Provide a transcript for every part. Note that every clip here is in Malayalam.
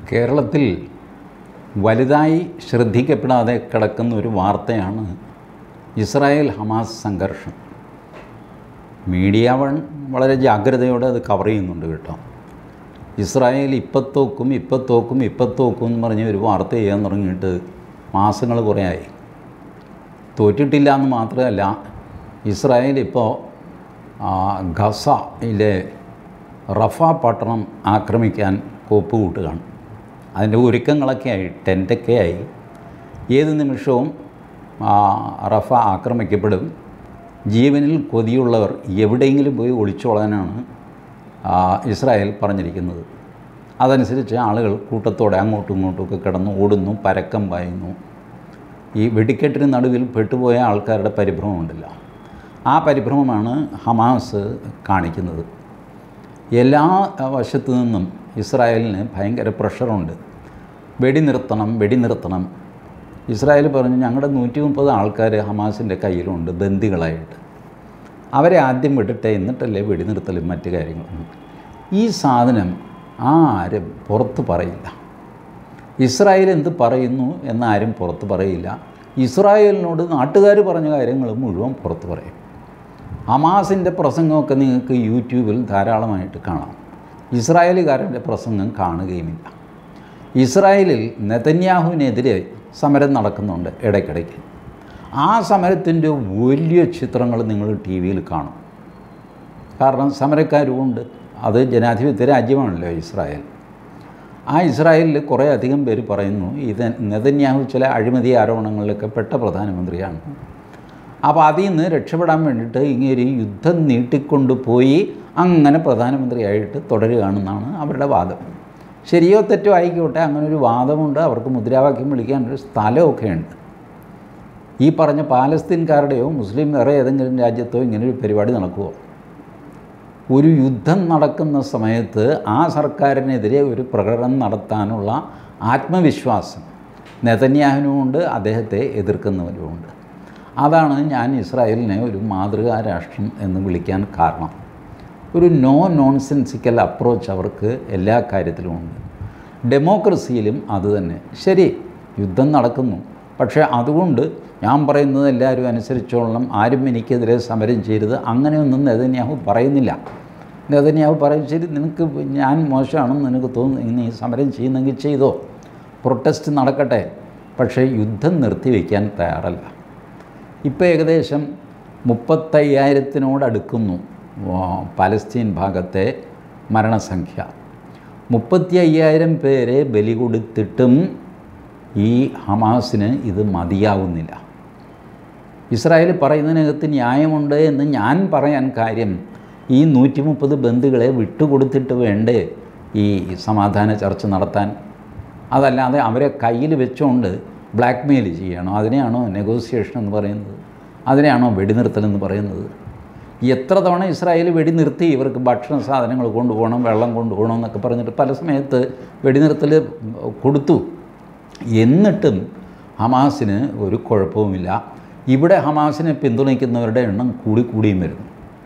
കേരളത്തിൽ വലുതായി ശ്രദ്ധിക്കപ്പെടാതെ കിടക്കുന്ന ഒരു വാർത്തയാണ് ഇസ്രായേൽ ഹമാസ് സംഘർഷം മീഡിയ വൺ വളരെ ജാഗ്രതയോടെ അത് കവർ ചെയ്യുന്നുണ്ട് കേട്ടോ ഇസ്രായേൽ ഇപ്പത്തോക്കും ഇപ്പത്തോക്കും ഇപ്പത്തോക്കും എന്ന് പറഞ്ഞ് ഒരു വാർത്ത ചെയ്യാൻ തുടങ്ങിയിട്ട് മാസങ്ങൾ കുറേ ആയി തോറ്റിട്ടില്ല എന്ന് മാത്രമല്ല ഇസ്രായേൽ ഇപ്പോൾ ഗസയിലെ റഫ പട്ടണം ആക്രമിക്കാൻ കോപ്പ് കൂട്ടുകയാണ് അതിൻ്റെ ഒരുക്കങ്ങളൊക്കെ ആയി ടെൻറ്റൊക്കെ ആയി ഏത് നിമിഷവും ആ, റഫ ആക്രമിക്കപ്പെടും ജീവനിൽ കൊതിയുള്ളവർ എവിടെയെങ്കിലും പോയി ഒളിച്ചോളാനാണ് ആ, ഇസ്രായേൽ പറഞ്ഞിരിക്കുന്നത് അതനുസരിച്ച് ആളുകൾ കൂട്ടത്തോടെ അങ്ങോട്ടും ഇങ്ങോട്ടും ഒക്കെ കിടന്ന് ഓടുന്നു പരക്കം പായുന്നു ഈ വെടിക്കെട്ടിന് നടുവിൽ പെട്ടുപോയ ആൾക്കാരുടെ പരിഭ്രമമുണ്ടല്ല ആ പരിഭ്രമമാണ് ഹമാസ് കാണിക്കുന്നത് എല്ലാ വശത്തു നിന്നും ഇസ്രായേലിന് ഭയങ്കര പ്രഷറുണ്ട് വെടി നിർത്തണം വെടി നിർത്തണം ഇസ്രായേൽ പറഞ്ഞു ഞങ്ങളുടെ നൂറ്റി മുപ്പത് ആൾക്കാർ ഹമാസിൻ്റെ കയ്യിലുണ്ട് ബന്ദികളായിട്ട് അവരെ ആദ്യം വിടട്ടെ എന്നിട്ടല്ലേ വെടിനിർത്തലും മറ്റു കാര്യങ്ങളും ഈ സാധനം ആരും പുറത്ത് പറയില്ല ഇസ്രായേൽ എന്ത് പറയുന്നു എന്നാരും പുറത്ത് പറയില്ല ഇസ്രായേലിനോട് നാട്ടുകാർ പറഞ്ഞ കാര്യങ്ങൾ മുഴുവൻ പുറത്ത് പറയും ഹമാസിൻ്റെ പ്രസംഗമൊക്കെ നിങ്ങൾക്ക് യൂട്യൂബിൽ ധാരാളമായിട്ട് കാണാം ഇസ്രായേലുകാരൻ്റെ പ്രസംഗം കാണുകയുമില്ല ഇസ്രായേലിൽ നെതന്യാഹുവിനെതിരെ സമരം നടക്കുന്നുണ്ട് ഇടയ്ക്കിടയ്ക്ക് ആ സമരത്തിൻ്റെ വലിയ ചിത്രങ്ങൾ നിങ്ങൾ ടി വിയിൽ കാണും കാരണം സമരക്കാരുമുണ്ട് അത് ജനാധിപത്യ രാജ്യമാണല്ലോ ഇസ്രായേൽ ആ ഇസ്രായേലിൽ കുറേ അധികം പേര് പറയുന്നു ഇത് നെതന്യാഹു ചില അഴിമതി ആരോപണങ്ങളിലൊക്കെ പെട്ട പ്രധാനമന്ത്രിയാണ് അപ്പോൾ അതിൽ നിന്ന് രക്ഷപ്പെടാൻ വേണ്ടിയിട്ട് ഇങ്ങനെ യുദ്ധം നീട്ടിക്കൊണ്ടുപോയി അങ്ങനെ പ്രധാനമന്ത്രിയായിട്ട് തുടരുകയാണെന്നാണ് അവരുടെ വാദം ശരിയോ തെറ്റോ ആയിക്കോട്ടെ അങ്ങനെ ഒരു വാദമുണ്ട് അവർക്ക് മുദ്രാവാക്യം വിളിക്കാനൊരു സ്ഥലമൊക്കെ ഉണ്ട് ഈ പറഞ്ഞ പാലസ്തീൻകാരുടെയോ മുസ്ലിം വേറെ ഏതെങ്കിലും രാജ്യത്തോ ഇങ്ങനൊരു പരിപാടി നടക്കുമോ ഒരു യുദ്ധം നടക്കുന്ന സമയത്ത് ആ സർക്കാരിനെതിരെ ഒരു പ്രകടനം നടത്താനുള്ള ആത്മവിശ്വാസം നെതന്യാഹുവിനുമുണ്ട് അദ്ദേഹത്തെ എതിർക്കുന്നവരുമുണ്ട് അതാണ് ഞാൻ ഇസ്രായേലിനെ ഒരു മാതൃകാ രാഷ്ട്രം എന്ന് വിളിക്കാൻ കാരണം ഒരു നോ നോൺസെൻസിക്കൽ അപ്രോച്ച് അവർക്ക് എല്ലാ കാര്യത്തിലുമുണ്ട് ഡെമോക്രസിയിലും അതുതന്നെ ശരി യുദ്ധം നടക്കുന്നു പക്ഷേ അതുകൊണ്ട് ഞാൻ പറയുന്നത് എല്ലാവരും അനുസരിച്ചോളണം ആരും എനിക്കെതിരെ സമരം ചെയ്യരുത് അങ്ങനെയൊന്നും നെതന്യാഹു പറയുന്നില്ല നെതന്യാഹു പറയും ശരി നിനക്ക് ഞാൻ മോശമാണെന്ന് നിനക്ക് തോന്നുന്നു നീ സമരം ചെയ്യുന്നെങ്കിൽ ചെയ്തോ പ്രൊട്ടസ്റ്റ് നടക്കട്ടെ പക്ഷേ യുദ്ധം നിർത്തിവെക്കാൻ തയ്യാറല്ല ഇപ്പോൾ ഏകദേശം മുപ്പത്തയ്യായിരത്തിനോടടുക്കുന്നു വാ- പലസ്തീൻ ഭാഗത്തെ മരണസംഖ്യ മുപ്പത്തി അയ്യായിരം പേരെ ബലി കൊടുത്തിട്ടും ഈ ഹമാസിന് ഇത് മതിയാവുന്നില്ല ഇസ്രായേൽ പറയുന്നതിനകത്ത് ന്യായമുണ്ട് എന്ന് ഞാൻ പറയാൻ കാര്യം ഈ നൂറ്റി മുപ്പത് ബന്ധുക്കളെ വിട്ടുകൊടുത്തിട്ട് വേണ്ടേ ഈ സമാധാന ചർച്ച നടത്താൻ അതല്ലാതെ അവരെ കയ്യിൽ വെച്ചുകൊണ്ട് ബ്ലാക്ക് മെയിൽ ചെയ്യണോ അതിനെയാണോ നെഗോസിയേഷൻ എന്ന് പറയുന്നത് അതിനെയാണോ വെടിനിർത്തൽ എന്ന് പറയുന്നത് എത്ര തവണ ഇസ്രായേൽ വെടിനിർത്തി ഇവർക്ക് ഭക്ഷണ സാധനങ്ങൾ കൊണ്ടുപോകണം വെള്ളം കൊണ്ടുപോകണം എന്നൊക്കെ പറഞ്ഞിട്ട് പല സമയത്ത് വെടിനിർത്തൽ കൊടുത്തു എന്നിട്ടും ഹമാസിന് ഒരു കുഴപ്പവുമില്ല ഇവിടെ ഹമാസിനെ പിന്തുണയ്ക്കുന്നവരുടെ എണ്ണം കൂടി കൂടിയും വരുന്നു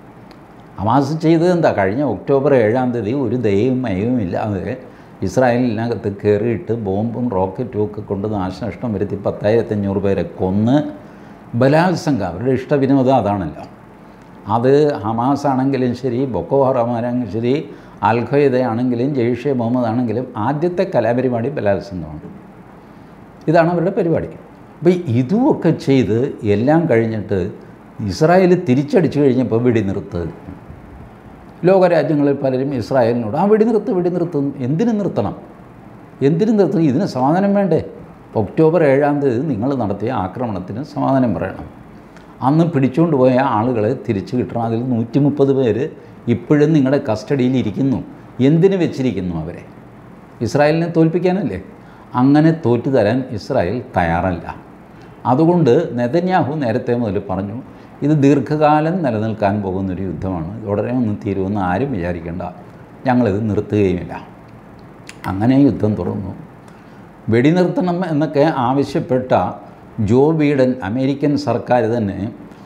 ഹമാസ് ചെയ്തത് എന്താ കഴിഞ്ഞ ഒക്ടോബർ ഏഴാം തീയതി ഒരു ദയവും മയവും ഇല്ലാതെ ഇസ്രായേലിനകത്ത് കയറിയിട്ട് ബോംബും റോക്കറ്റും ഒക്കെ കൊണ്ട് നാശനഷ്ടം വരുത്തി പത്തായിരത്തി അഞ്ഞൂറ് പേരെ കൊന്ന് ബലാത്സംഗം അവരുടെ ഇഷ്ടവിനോദം അതാണല്ലോ അത് ഹമാസ് ആണെങ്കിലും ശരി ബൊക്കോ ഹറമാണെങ്കിലും ശരി അൽഖയ്ദ ആണെങ്കിലും ജെയ്ഷെ മുഹമ്മദ് ആണെങ്കിലും ആദ്യത്തെ കലാപരിപാടി ബലാത്സംഗമാണ് ഇതാണ് അവരുടെ പരിപാടി അപ്പോൾ ഇതുമൊക്കെ ചെയ്ത് എല്ലാം കഴിഞ്ഞിട്ട് ഇസ്രായേൽ തിരിച്ചടിച്ചു കഴിഞ്ഞപ്പോൾ വെടിനിർത്ത് ലോകരാജ്യങ്ങളിൽ പലരും ഇസ്രായേലിനോട് ആ വെടിനിർത്ത് വെടിനിർത്തും എന്തിനു നിർത്തണം എന്തിനു നിർത്തണം ഇതിന് സമാധാനം വേണ്ടേ ഒക്ടോബർ ഏഴാം തീയതി നിങ്ങൾ നടത്തിയ ആക്രമണത്തിന് സമാധാനം പറയണം അന്ന് പിടിച്ചുകൊണ്ട് പോയ ആളുകളെ തിരിച്ചു കിട്ടണം അതിൽ നൂറ്റി മുപ്പത് പേര് ഇപ്പോഴും നിങ്ങളുടെ കസ്റ്റഡിയിൽ ഇരിക്കുന്നു എന്തിനു വെച്ചിരിക്കുന്നു അവരെ ഇസ്രായേലിനെ തോൽപ്പിക്കാനല്ലേ അങ്ങനെ തോറ്റു തരാൻ ഇസ്രായേൽ തയ്യാറല്ല അതുകൊണ്ട് നെതന്യാഹു നേരത്തെ മുതൽ പറഞ്ഞു ഇത് ദീർഘകാലം നിലനിൽക്കാൻ പോകുന്നൊരു യുദ്ധമാണ് ഉടനെ ഒന്നും തീരുമെന്ന് ആരും വിചാരിക്കേണ്ട ഞങ്ങളിത് നിർത്തുകയുമില്ല അങ്ങനെ യുദ്ധം തുടർന്നു വെടിനിർത്തണം എന്നൊക്കെ ആവശ്യപ്പെട്ട ജോ ബീഡൻ അമേരിക്കൻ സർക്കാർ തന്നെ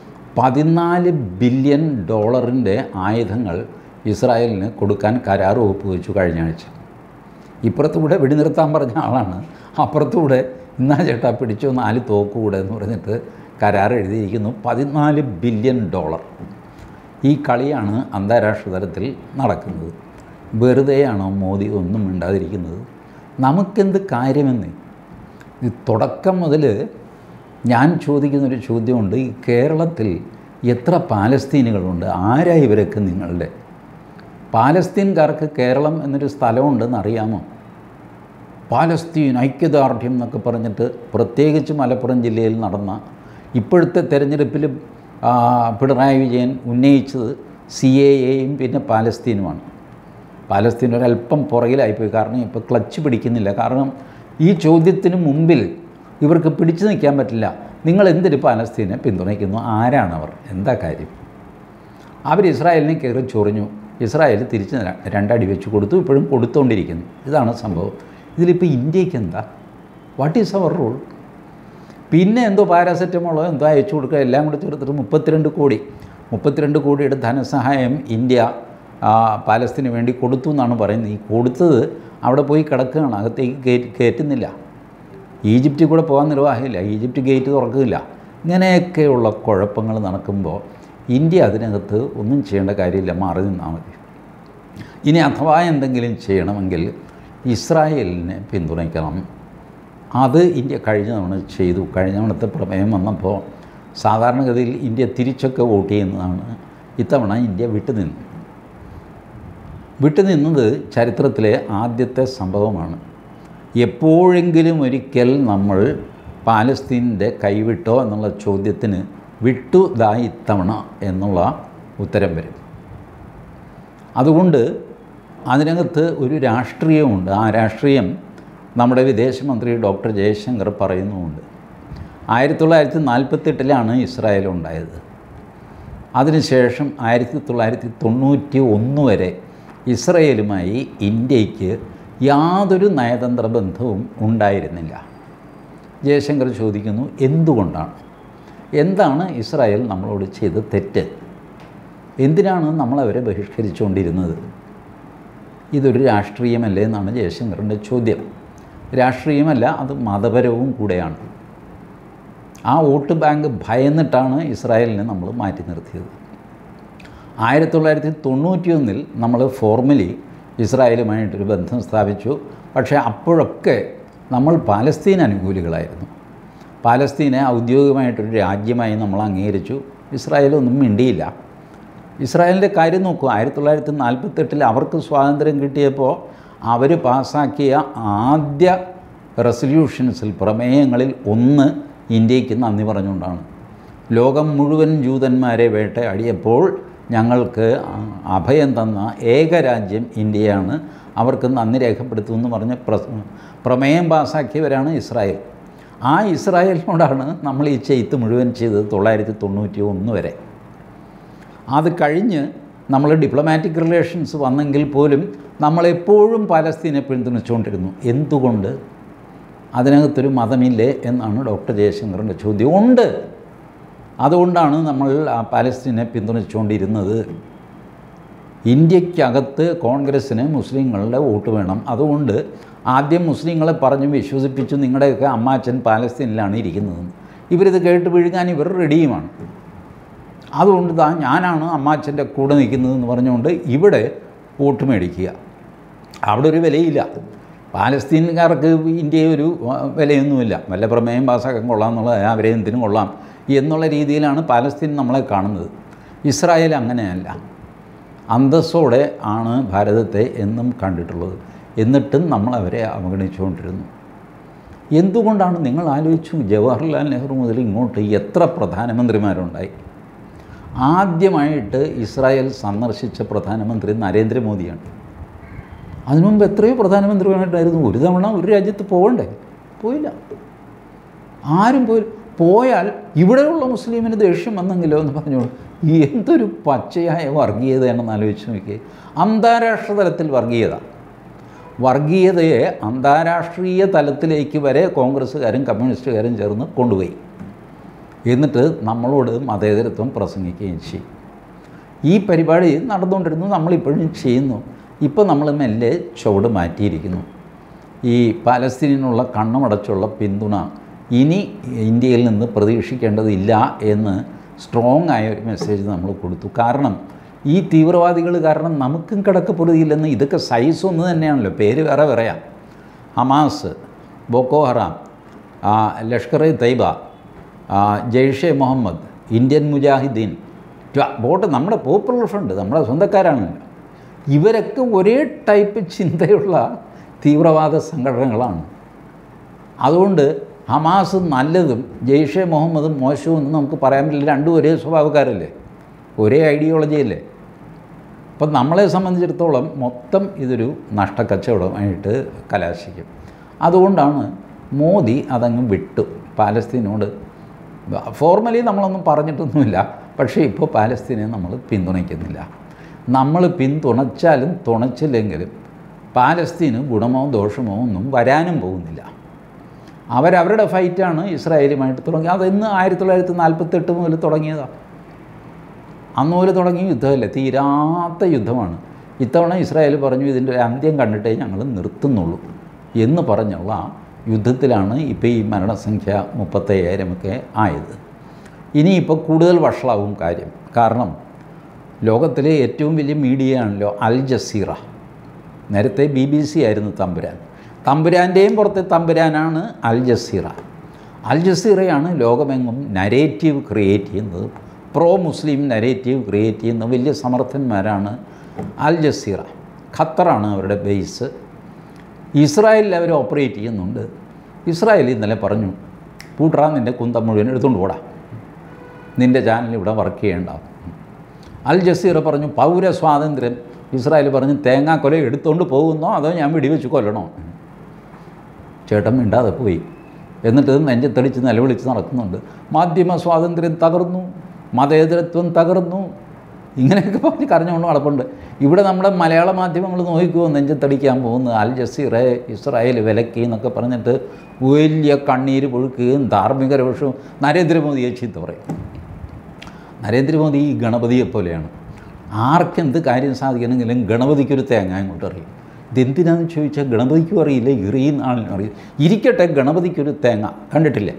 പതിനാല് ബില്യൺ ഡോളറിൻ്റെ ആയുധങ്ങൾ ഇസ്രായേലിന് കൊടുക്കാൻ കരാർ ഒപ്പുവെച്ചു കഴിഞ്ഞ ആഴ്ച ഇപ്പുറത്തൂടെ വെടിനിർത്താൻ പറഞ്ഞ ആളാണ് അപ്പുറത്തൂടെ ഇന്നാ ചേട്ടാ പിടിച്ചോ നാല് തോക്കുകൂടെ എന്ന് പറഞ്ഞിട്ട് കരാർ എഴുതിയിരിക്കുന്നു പതിനാല് ബില്യൺ ഡോളർ ഈ കളിയാണ് അന്താരാഷ്ട്ര തലത്തിൽ നടക്കുന്നത് വെറുതെയാണോ മോദി ഒന്നും മിണ്ടാതിരിക്കുന്നത് നമുക്കെന്ത് കാര്യമെന്ന് ഈ തുടക്കം മുതൽ ഞാൻ ചോദിക്കുന്നൊരു ചോദ്യമുണ്ട് ഈ കേരളത്തിൽ എത്ര പാലസ്തീനുകളുണ്ട് ആരാ ഇവരൊക്കെ നിങ്ങളുടെ പാലസ്തീൻകാർക്ക് കേരളം എന്നൊരു സ്ഥലമുണ്ടെന്ന് അറിയാമോ പാലസ്തീൻ ഐക്യദാർഢ്യം എന്നൊക്കെ പറഞ്ഞിട്ട് പ്രത്യേകിച്ച് മലപ്പുറം ജില്ലയിൽ നടന്ന ഇപ്പോഴത്തെ തെരഞ്ഞെടുപ്പിൽ ആ, പിണറായി വിജയൻ ഉന്നയിച്ചത് സി എ എയും പിന്നെ പാലസ്തീനുമാണ് പാലസ്തീൻ ഒരല്പം പുറകിലായിപ്പോയി കാരണം ഇപ്പോൾ ക്ലച്ച് പിടിക്കുന്നില്ല കാരണം ഈ ചോദ്യത്തിന് മുമ്പിൽ ഇവർക്ക് പിടിച്ചു നിൽക്കാൻ പറ്റില്ല നിങ്ങൾ എന്തിന് പാലസ്തീനെ പിന്തുണയ്ക്കുന്നു ആരാണവർ എന്താ കാര്യം അവർ ഇസ്രായേലിനെ കയറി ചൊറിഞ്ഞു ഇസ്രായേൽ തിരിച്ച് ര- രണ്ടടി വെച്ച് കൊടുത്തു ഇപ്പോഴും കൊടുത്തുകൊണ്ടിരിക്കുന്നു ഇതാണ് സംഭവം ഇതിലിപ്പോൾ ഇന്ത്യക്ക് എന്താ വാട്ട് ഈസ് അവർ റോൾ പിന്നെ എന്തോ പാരാസെറ്റമോളോ എന്തോ അയച്ചു കൊടുക്കുക എല്ലാം കൂടി ചേർത്തിട്ട് മുപ്പത്തിരണ്ട് കോടി മുപ്പത്തിരണ്ട് കോടിയുടെ ധനസഹായം ഇന്ത്യ ആ, പാലസ്തീന് വേണ്ടി കൊടുത്തു എന്നാണ് പറയുന്നത് ഈ കൊടുത്തത് അവിടെ പോയി കിടക്കുകയാണ് അകത്തേക്ക് കയറ്റി കയറ്റുന്നില്ല ഈജിപ്തിൽ കൂടെ പോകാൻ നിർവാഹമില്ല ഈജിപ്റ്റ് ഗേറ്റ് തുറക്കില്ല ഇങ്ങനെയൊക്കെയുള്ള കുഴപ്പങ്ങൾ നടക്കുമ്പോൾ ഇന്ത്യ അതിനകത്ത് ഒന്നും ചെയ്യേണ്ട കാര്യമില്ല മാറി നിന്നാൽ മതി ഇനി അഥവാ എന്തെങ്കിലും ചെയ്യണമെങ്കിൽ ഇസ്രായേലിനെ പിന്തുണയ്ക്കണം അത് ഇന്ത്യ കഴിഞ്ഞ തവണ ചെയ്തു കഴിഞ്ഞ തവണത്തെ പ്രമേയം വന്നപ്പോൾ സാധാരണഗതിയിൽ ഇന്ത്യ തിരിച്ചൊക്കെ വോട്ട് ചെയ്യുന്നതാണ് ഇത്തവണ ഇന്ത്യ വിട്ടുനിന്നു വിട്ടുനിന്നത് ചരിത്രത്തിലെ ആദ്യത്തെ സംഭവമാണ് എപ്പോഴെങ്കിലും ഒരിക്കൽ നമ്മൾ പാലസ്തീനിൻ്റെ കൈവിട്ടോ എന്നുള്ള ചോദ്യത്തിന് വിട്ടു ദാ ഇത്തവണ എന്നുള്ള ഉത്തരം വരും അതുകൊണ്ട് അതിനകത്ത് ഒരു രാഷ്ട്രീയമുണ്ട് ആ രാഷ്ട്രീയം നമ്മുടെ വിദേശമന്ത്രി ഡോക്ടർ ജയശങ്കർ പറയുന്നുമുണ്ട് ആയിരത്തി തൊള്ളായിരത്തി നാൽപ്പത്തെട്ടിലാണ് ഇസ്രായേൽ ഉണ്ടായത് അതിനുശേഷം ആയിരത്തി തൊള്ളായിരത്തി തൊണ്ണൂറ്റി ഒന്ന് വരെ ഇസ്രയേലുമായി ഇന്ത്യക്ക് യാതൊരു നയതന്ത്ര ബന്ധവും ഉണ്ടായിരുന്നില്ല ജയശങ്കർ ചോദിക്കുന്നു എന്തുകൊണ്ടാണ് എന്താണ് ഇസ്രായേൽ നമ്മളോട് ചെയ്ത തെറ്റ് എന്തിനാണ് നമ്മളവരെ ബഹിഷ്കരിച്ചുകൊണ്ടിരുന്നത് ഇതൊരു രാഷ്ട്രീയമല്ലേ എന്നാണ് ജയശങ്കറിൻ്റെ ചോദ്യം രാഷ്ട്രീയമല്ല അത് മതപരവും കൂടെയാണ് ആ വോട്ട് ബാങ്ക് ഭയന്നിട്ടാണ് ഇസ്രായേലിനെ നമ്മൾ മാറ്റി നിർത്തിയത് ആയിരത്തി തൊള്ളായിരത്തി തൊണ്ണൂറ്റിയൊന്നിൽ നമ്മൾ ഫോർമലി ഇസ്രായേലുമായിട്ടൊരു ബന്ധം സ്ഥാപിച്ചു പക്ഷേ അപ്പോഴൊക്കെ നമ്മൾ പാലസ്തീൻ അനുകൂലികളായിരുന്നു പാലസ്തീനെ ഔദ്യോഗികമായിട്ടൊരു രാജ്യമായി നമ്മൾ അംഗീകരിച്ചു ഇസ്രായേലൊന്നും മിണ്ടിയില്ല ഇസ്രായേലിൻ്റെ കാര്യം നോക്കൂ ആയിരത്തി തൊള്ളായിരത്തി നാൽപ്പത്തെട്ടിൽ അവർക്ക് സ്വാതന്ത്ര്യം കിട്ടിയപ്പോൾ അവർ പാസ്സാക്കിയ ആദ്യ റെസൊല്യൂഷൻസിൽ പ്രമേയങ്ങളിൽ ഒന്ന് ഇന്ത്യക്ക് നന്ദി പറഞ്ഞുകൊണ്ടാണ് ലോകം മുഴുവൻ ജൂതന്മാരെ വേട്ടയാടിയപ്പോൾ ഞങ്ങൾക്ക് അഭയം തന്ന ഏക രാജ്യം ഇന്ത്യയാണ് അവർക്ക് നന്ദി രേഖപ്പെടുത്തുമെന്ന് പറഞ്ഞ് പ്ര പ്രമേയം പാസ്സാക്കിയവരാണ് ഇസ്രായേൽ ആ ഇസ്രായേലിനോടാണ് നമ്മൾ ഈ ചെയ്ത്ത് മുഴുവൻ ചെയ്തത് തൊള്ളായിരത്തി തൊണ്ണൂറ്റി ഒന്ന് വരെ അത് കഴിഞ്ഞ് നമ്മൾ ഡിപ്ലോമാറ്റിക് റിലേഷൻസ് വന്നെങ്കിൽ പോലും നമ്മളെപ്പോഴും പാലസ്തീനെ പിന്തുണച്ചുകൊണ്ടിരുന്നു എന്തുകൊണ്ട് അതിനകത്തൊരു മതമില്ലേ എന്നാണ് ഡോക്ടർ ജയശങ്കറിൻ്റെ ചോദ്യം ഉണ്ട് അതുകൊണ്ടാണ് നമ്മൾ ആ പാലസ്തീനെ പിന്തുണച്ചുകൊണ്ടിരുന്നത് ഇന്ത്യക്കകത്ത് കോൺഗ്രസ്സിന് മുസ്ലിങ്ങളുടെ വോട്ട് വേണം അതുകൊണ്ട് ആദ്യം മുസ്ലിങ്ങളെ പറഞ്ഞു വിശ്വസിപ്പിച്ചു നിങ്ങളുടെയൊക്കെ അമ്മാച്ചൻ പാലസ്തീനിലാണ് ഇരിക്കുന്നത് ഇവരിത് കേട്ട് വിഴുങ്ങാൻ ഇവർ റെഡിയുമാണ് അതുകൊണ്ട് താ ഞാനാണ് അമ്മാച്ചൻ്റെ കൂടെ നിൽക്കുന്നതെന്ന് പറഞ്ഞുകൊണ്ട് ഇവിടെ വോട്ട് മേടിക്കുക അവിടെ ഒരു വിലയില്ല പാലസ്തീൻകാർക്ക് ഇന്ത്യയെ ഒരു വിലയൊന്നുമില്ല വല്ല പ്രമേയം പാസ്സാക്കാൻ കൊള്ളാം എന്നുള്ളത് അവരെ എന്തിനും കൊള്ളാം എന്നുള്ള രീതിയിലാണ് പാലസ്തീൻ നമ്മളെ കാണുന്നത് ഇസ്രായേൽ അങ്ങനെയല്ല അന്തസ്സോടെ ആണ് ഭാരതത്തെ എന്നും കണ്ടിട്ടുള്ളത് എന്നിട്ടും നമ്മൾ അവരെ അവഗണിച്ചുകൊണ്ടിരുന്നു എന്തുകൊണ്ടാണ് നിങ്ങൾ ആലോചിച്ചു ജവഹർലാൽ നെഹ്റു മുതൽ ഇങ്ങോട്ട് എത്ര പ്രധാനമന്ത്രിമാരുണ്ടായി ആദ്യമായിട്ട് ഇസ്രായേൽ സന്ദർശിച്ച പ്രധാനമന്ത്രി നരേന്ദ്രമോദിയാണ് അതിനു മുമ്പ് എത്രയോ പ്രധാനമന്ത്രിമാരുണ്ടായിരുന്നു ഒരു തവണ ഒരു രാജ്യത്ത് പോകണ്ടേ പോയില്ല ആരും പോയി പോയാൽ ഇവിടെയുള്ള മുസ്ലിമിന് ദേഷ്യം വന്നെങ്കിലോ എന്ന് പറഞ്ഞോളൂ എന്തൊരു പച്ചയായ വർഗീയതയാണെന്ന് ആലോചിച്ച് നോക്കിയേ അന്താരാഷ്ട്ര തലത്തിൽ വർഗീയത വർഗീയതയെ അന്താരാഷ്ട്രീയ തലത്തിലേക്ക് വരെ കോൺഗ്രസ്സുകാരും കമ്മ്യൂണിസ്റ്റുകാരും ചേർന്ന് കൊണ്ടുപോയി എന്നിട്ട് നമ്മളോട് മതേതരത്വം പ്രസംഗിക്കുകയും ചെയ്യും ഈ പരിപാടി നടന്നുകൊണ്ടിരുന്നു നമ്മളിപ്പോഴും ചെയ്യുന്നു ഇപ്പോൾ നമ്മൾ മെല്ലെ ചുവട് മാറ്റിയിരിക്കുന്നു ഈ പാലസ്തീനിനുള്ള കണ്ണമടച്ചുള്ള പിന്തുണ ഇനി ഇന്ത്യയിൽ നിന്ന് പ്രതീക്ഷിക്കേണ്ടതില്ല എന്ന് സ്ട്രോങ് ആയ ഒരു മെസ്സേജ് നമ്മൾ കൊടുത്തു കാരണം ഈ തീവ്രവാദികൾ കാരണം നമുക്കും കിടക്കപ്പെടുകയില്ലെന്ന് ഇതൊക്കെ സൈസ് ഒന്ന് തന്നെയാണല്ലോ പേര് വേറെ പറയാം ഹമാസ് ബോക്കോ ഹറാം ആ, ലഷ്കർ എ തൈബ ആ, ജെയ്ഷെ മുഹമ്മദ് ഇന്ത്യൻ മുജാഹിദ്ദീൻ ട്വ- ബോട്ട് നമ്മുടെ പോപ്പുലർ ഫ്രണ്ട് നമ്മുടെ സ്വന്തക്കാരാണല്ലോ ഇവരൊക്കെ ഒരേ ടൈപ്പ് ചിന്തയുള്ള തീവ്രവാദ സംഘടനകളാണ് അതുകൊണ്ട് ഹമാസ് നല്ലതും ജെയ്ഷെ മുഹമ്മദും മോശവും എന്ന് നമുക്ക് പറയാൻ പറ്റില്ല രണ്ടും ഒരേ സ്വഭാവക്കാരല്ലേ ഒരേ ഐഡിയോളജിയല്ലേ അപ്പം നമ്മളെ സംബന്ധിച്ചിടത്തോളം മൊത്തം ഇതൊരു നഷ്ടക്കച്ചവടമായിട്ട് കലാശിക്കും അതുകൊണ്ടാണ് മോദി അതങ്ങ് വിട്ടു പാലസ്തീനോട് ഫോർമലി നമ്മളൊന്നും പറഞ്ഞിട്ടൊന്നുമില്ല പക്ഷേ ഇപ്പോൾ പാലസ്തീനെ നമ്മൾ പിന്തുണയ്ക്കുന്നില്ല നമ്മൾ പിന്തുണച്ചാലും തുണച്ചില്ലെങ്കിലും പാലസ്തീന് ഗുണമോ ദോഷമോ ഒന്നും വരാനും പോകുന്നില്ല അവരവരുടെ ഫൈറ്റാണ് ഇസ്രായേലുമായിട്ട് തുടങ്ങി അത് ഇന്ന് ആയിരത്തി തൊള്ളായിരത്തി നാൽപ്പത്തെട്ട് മുതൽ തുടങ്ങിയതാണ് അന്ന് മുതൽ തുടങ്ങിയ യുദ്ധമല്ലേ തീരാത്ത യുദ്ധമാണ് ഇത്തവണ ഇസ്രായേൽ പറഞ്ഞു ഇതിൻ്റെ ഒരു അന്ത്യം കണ്ടിട്ടേ ഞങ്ങൾ നിർത്തുന്നുള്ളൂ എന്ന് പറഞ്ഞുള്ള യുദ്ധത്തിലാണ് ഇപ്പോൾ ഈ മരണസംഖ്യ മുപ്പത്തയ്യായിരമൊക്കെ ആയത് ഇനിയിപ്പോൾ കൂടുതൽ വഷളാവും കാര്യം കാരണം ലോകത്തിലെ ഏറ്റവും വലിയ മീഡിയയാണല്ലോ അൽ ജസീറ നേരത്തെ ബി ബി സി ആയിരുന്നു തമ്പുരാൻ തമ്പുരാൻ്റെയും പുറത്തെ തമ്പുരാനാണ് അൽ ജസീറ അൽ ജസീറയാണ് ലോകമെങ്ങും നരേറ്റീവ് ക്രിയേറ്റ് ചെയ്യുന്നത് പ്രോ മുസ്ലിം നരേറ്റീവ് ക്രിയേറ്റ് ചെയ്യുന്ന വലിയ സമർത്ഥന്മാരാണ് അൽ ജസീറ ഖത്തറാണ് അവരുടെ ബേസ് ഇസ്രായേലിൽ അവർ ഓപ്പറേറ്റ് ചെയ്യുന്നുണ്ട് ഇസ്രായേൽ ഇന്നലെ പറഞ്ഞു പൂട്ടറാ നിൻ്റെ കുന്തം മുഴുവൻ എടുത്തുകൊണ്ട് പോടാ നിൻ്റെ ചാനൽ ഇവിടെ വർക്ക് ചെയ്യേണ്ട അൽ ജസീറ പറഞ്ഞു പൗര സ്വാതന്ത്ര്യം ഇസ്രായേൽ പറഞ്ഞു തേങ്ങാക്കൊല എടുത്തുകൊണ്ട് പോകുന്നോ അതോ ഞാൻ വെടിവെച്ച് കൊല്ലണോ ചേട്ടൻ മിണ്ടാതെ പോയി എന്നിട്ട് ഇത് നെഞ്ചത്തടിച്ച് നിലവിളിച്ച് നടക്കുന്നുണ്ട് മാധ്യമ സ്വാതന്ത്ര്യം തകർന്നു മതേതരത്വം തകർന്നു ഇങ്ങനെയൊക്കെ പറഞ്ഞ് കരഞ്ഞുകൊണ്ട് നടപ്പുണ്ട് ഇവിടെ നമ്മുടെ മലയാള മാധ്യമങ്ങൾ നോക്കിക്കുമോ നെഞ്ചത്തടിക്കാൻ പോകുന്നത് അൽ ജസീറെ ഇസ്രായേൽ വിലക്കി എന്നൊക്കെ പറഞ്ഞിട്ട് വലിയ കണ്ണീര് പൊഴുക്കുകയും ധാർമ്മിക രോഷവും നരേന്ദ്രമോദിയെ ചീത്ത പറയും നരേന്ദ്രമോദി ഈ ഗണപതിയെ പോലെയാണ് ആർക്കെന്ത് കാര്യം സാധിക്കണമെങ്കിലും ഗണപതിക്കൊരു തേങ്ങ അങ്ങോട്ട് അറിയും ഇതെന്തിനാന്ന് ചോദിച്ചാൽ ഗണപതിക്കും അറിയില്ല എറിയുന്ന ആളിനും അറിയില്ല ഇരിക്കട്ടെ ഗണപതിക്കൊരു തേങ്ങ കണ്ടിട്ടില്ലേ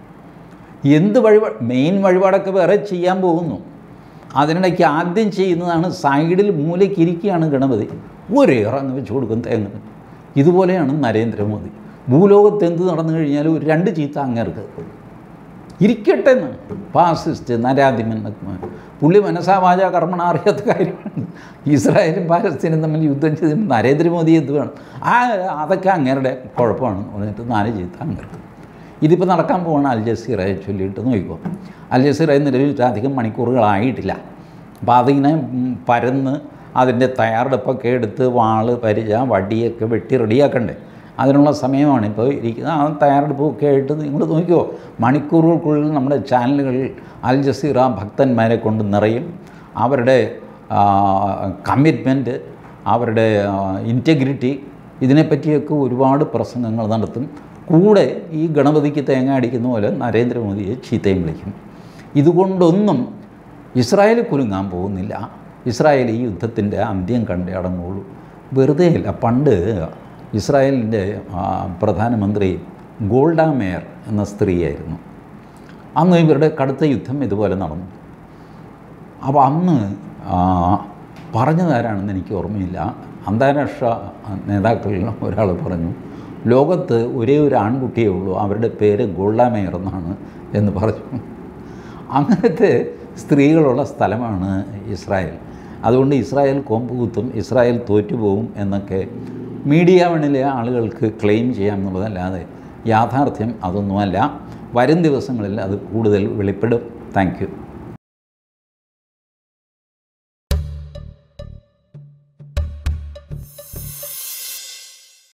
എന്ത് വഴിപാട് മെയിൻ വഴിപാടൊക്കെ വേറെ ചെയ്യാൻ പോകുന്നു അതിനിടയ്ക്ക് ആദ്യം ചെയ്യുന്നതാണ് സൈഡിൽ മൂലയ്ക്ക് ഇരിക്കുകയാണ് ഗണപതി ഒരേറങ്ങ് വെച്ച് കൊടുക്കും തേങ്ങ ഇതുപോലെയാണ് നരേന്ദ്രമോദി ഭൂലോകത്ത് എന്ത് നടന്നു കഴിഞ്ഞാലും ഒരു രണ്ട് ചീത്ത അങ്ങേർക്ക് ഇരിക്കട്ടെ എന്ന് ഫാസിസ്റ്റ് നരാധിമൻ എന്നൊക്കെ പുള്ളി മനസ്സാവാച കർമ്മണ അറിയാത്ത കാര്യമാണ് ഇസ്രായേലും പാലസ്തീനും തമ്മിൽ യുദ്ധം ചെയ്ത് നരേന്ദ്രമോദി എന്ത് വേണം ആ അതൊക്കെ അങ്ങേരുടെ കുഴപ്പമാണ് എന്ന് പറഞ്ഞിട്ട് നാല് ചീത്ത അങ്ങേർക്ക് ഇതിപ്പോൾ നടക്കാൻ പോവാണ് അൽ ജസീറയെ ചൊല്ലിയിട്ട് നോക്കിക്കോ അൽ ജസീറ നിലവിൽ അധികം മണിക്കൂറുകളായിട്ടില്ല അപ്പോൾ അതിങ്ങനെ ഉം, പരന്ന് അതിൻ്റെ തയ്യാറെടുപ്പൊക്കെ എടുത്ത് വാള് പരിച വടിയൊക്കെ വെട്ടി റെഡിയാക്കണ്ടേ അതിനുള്ള സമയമാണ് ഇപ്പോൾ ഇരിക്കുന്നത് ആ തയ്യാറെടുപ്പൊക്കെ ആയിട്ട് നിങ്ങൾ നോക്കിയോ മണിക്കൂറുകൾക്കുള്ളിൽ നമ്മുടെ ചാനലുകളിൽ അൽ ജസീറ ഭക്തന്മാരെ കൊണ്ട് നിറയും അവരുടെ കമ്മിറ്റ്മെൻറ്റ് അവരുടെ ഇൻറ്റഗ്രിറ്റി ഇതിനെപ്പറ്റിയൊക്കെ ഒരുപാട് പ്രസംഗങ്ങൾ നടത്തും കൂടെ ഈ ഗണപതിക്ക് തേങ്ങ അടിക്കുന്ന പോലെ നരേന്ദ്രമോദിയെ ചീത്തയും വിളിക്കും ഇതുകൊണ്ടൊന്നും ഇസ്രായേൽ കുലുങ്ങാൻ പോകുന്നില്ല ഇസ്രായേൽ ഈ യുദ്ധത്തിൻ്റെ അന്ത്യം കണ്ടേ അടങ്ങുള്ളൂ വെറുതെ അല്ല പണ്ട് ഇസ്രായേലിൻ്റെ ആ, പ്രധാനമന്ത്രി ഗോൾഡ മേയർ എന്ന സ്ത്രീയായിരുന്നു അന്ന് ഇവരുടെ കടുത്ത യുദ്ധം ഇതുപോലെ നടന്നു അപ്പോൾ അന്ന് ആ, പറഞ്ഞതാരാണെന്ന് എനിക്ക് ഓർമ്മയില്ല അന്താരാഷ്ട്ര നേതാക്കളിൽ ഒരാൾ പറഞ്ഞു ലോകത്ത് ഒരേ ഒരു ആൺകുട്ടിയേ ഉള്ളൂ അവരുടെ പേര് ഗോൾഡ മേയർ എന്നാണ് എന്ന് പറഞ്ഞു അങ്ങനത്തെ സ്ത്രീകളുള്ള സ്ഥലമാണ് ഇസ്രായേൽ അതുകൊണ്ട് ഇസ്രായേൽ കൊമ്പുകുത്തും ഇസ്രായേൽ തോറ്റുപോകും എന്നൊക്കെ മീഡിയ വണിലെ ആളുകൾക്ക് ക്ലെയിം ചെയ്യാം എന്നുള്ളതല്ലാതെ യാഥാർത്ഥ്യം അതൊന്നുമല്ല വരും ദിവസങ്ങളിൽ അത് കൂടുതൽ വെളിപ്പെടും താങ്ക് യു